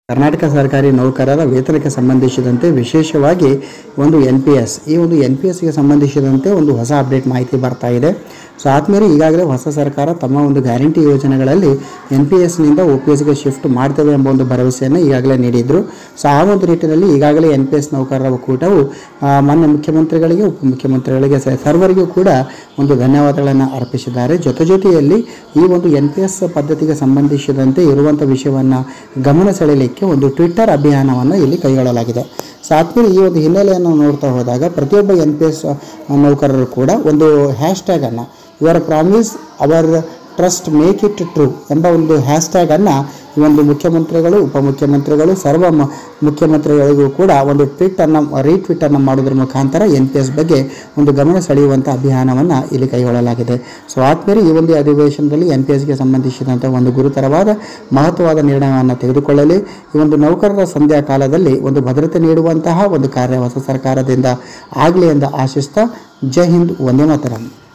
ಕರ್ನಾಟಕ ಸರ್ಕಾರಿ ನೌಕರರ ವೇತನಕ್ಕೆ ಸಂಬಂಧಿಸಿದಂತೆ ವಿಶೇಷವಾಗಿ ಒಂದು ಎನ್ ಪಿ ಎಸ್ ಈ ಒಂದು ಎನ್ ಪಿ ಎಸ್ಗೆ ಸಂಬಂಧಿಸಿದಂತೆ ಒಂದು ಹೊಸ ಅಪ್ಡೇಟ್ ಮಾಹಿತಿ ಬರ್ತಾ ಇದೆ ಸೊ ಆದ್ಮೇಲೆ ಈಗಾಗಲೇ ಹೊಸ ಸರ್ಕಾರ ತಮ್ಮ ಒಂದು ಗ್ಯಾರಂಟಿ ಯೋಜನೆಗಳಲ್ಲಿ ಎನ್ ಪಿ ಎಸ್ನಿಂದ ಒ ಪಿ ಎಸ್ಗೆ ಶಿಫ್ಟ್ ಮಾಡ್ತೇವೆ ಎಂಬ ಒಂದು ಭರವಸೆಯನ್ನು ಈಗಾಗಲೇ ನೀಡಿದ್ರು ಸೊ ಆ ಒಂದು ನಿಟ್ಟಿನಲ್ಲಿ ಈಗಾಗಲೇ ಎನ್ ಪಿ ಎಸ್ ನೌಕರರ ಒಕ್ಕೂಟವು ಆ, ಮಾನ್ಯ ಮುಖ್ಯಮಂತ್ರಿಗಳಿಗೆ ಉಪಮುಖ್ಯಮಂತ್ರಿಗಳಿಗೆ ಸ- ಸರ್ವರಿಗೂ ಕೂಡ ಒಂದು ಧನ್ಯವಾದಗಳನ್ನು ಅರ್ಪಿಸಿದ್ದಾರೆ ಜೊತೆ ಜೊತೆಯಲ್ಲಿ ಈ ಒಂದು ಎನ್ ಪಿ ಎಸ್ ಪದ್ಧತಿಗೆ ಸಂಬಂಧಿಸಿದಂತೆ ಇರುವಂಥ ವಿಷಯವನ್ನು ಗಮನ ಸೆಳೆಯಲಿಕ್ಕೆ ಒಂದು ಟ್ವಿಟ್ಟರ್ ಅಭಿಯಾನವನ್ನು ಇಲ್ಲಿ ಕೈಗೊಳ್ಳಲಾಗಿದೆ ಸೊ ಆದ್ಮೇಲೆ ಈ ಒಂದು ಹಿನ್ನೆಲೆಯನ್ನು ನೋಡ್ತಾ ಹೋದಾಗ ಪ್ರತಿಯೊಬ್ಬ ಎನ್ ಪಿ ಎಸ್ ನೌಕರರು ಕೂಡ ಒಂದು ಹ್ಯಾಶ್ಟ್ಯಾಗನ್ನು your promise our trust make it true ಎಂಬ ಒಂದು ಹ್ಯಾಶ್ಟ್ಯಾಗನ್ನು ಈ ಒಂದು ಮುಖ್ಯಮಂತ್ರಿಗಳು ಉಪಮುಖ್ಯಮಂತ್ರಿಗಳು ಸರ್ವ ಮ- ಮುಖ್ಯಮಂತ್ರಿಗಳಿಗೂ ಕೂಡ ಒಂದು ಟ್ವೀಟನ್ನು ರೀಟ್ವೀಟನ್ನು ಮಾಡೋದ್ರ ಮುಖಾಂತರ ಎನ್ ಪಿ ಎಸ್ ಬಗ್ಗೆ ಒಂದು ಗಮನ ಸೆಳೆಯುವಂಥ ಅಭಿಯಾನವನ್ನು ಇಲ್ಲಿ ಕೈಗೊಳ್ಳಲಾಗಿದೆ ಸೊ ಆದ್ಮೇಲೆ ಈ ಒಂದು ಅಧಿವೇಶನದಲ್ಲಿ ಎನ್ ಪಿ ಎಸ್ಗೆ ಸಂಬಂಧಿಸಿದಂಥ ಒಂದು ಗುರುತರವಾದ ಮಹತ್ವವಾದ ನಿರ್ಣಯವನ್ನು ತೆಗೆದುಕೊಳ್ಳಲಿ ಈ ಒಂದು ನೌಕರರ ಸಂಧ್ಯಾ ಕಾಲದಲ್ಲಿ ಒಂದು ಭದ್ರತೆ ನೀಡುವಂತಹ ಒಂದು ಕಾರ್ಯ ಹೊಸ ಸರ್ಕಾರದಿಂದ ಆಗಲಿ ಎಂದು ಆಶಿಸ್ತಾ ಜೈ ಹಿಂದ್ ವಂದೇ ಮಾತರಂ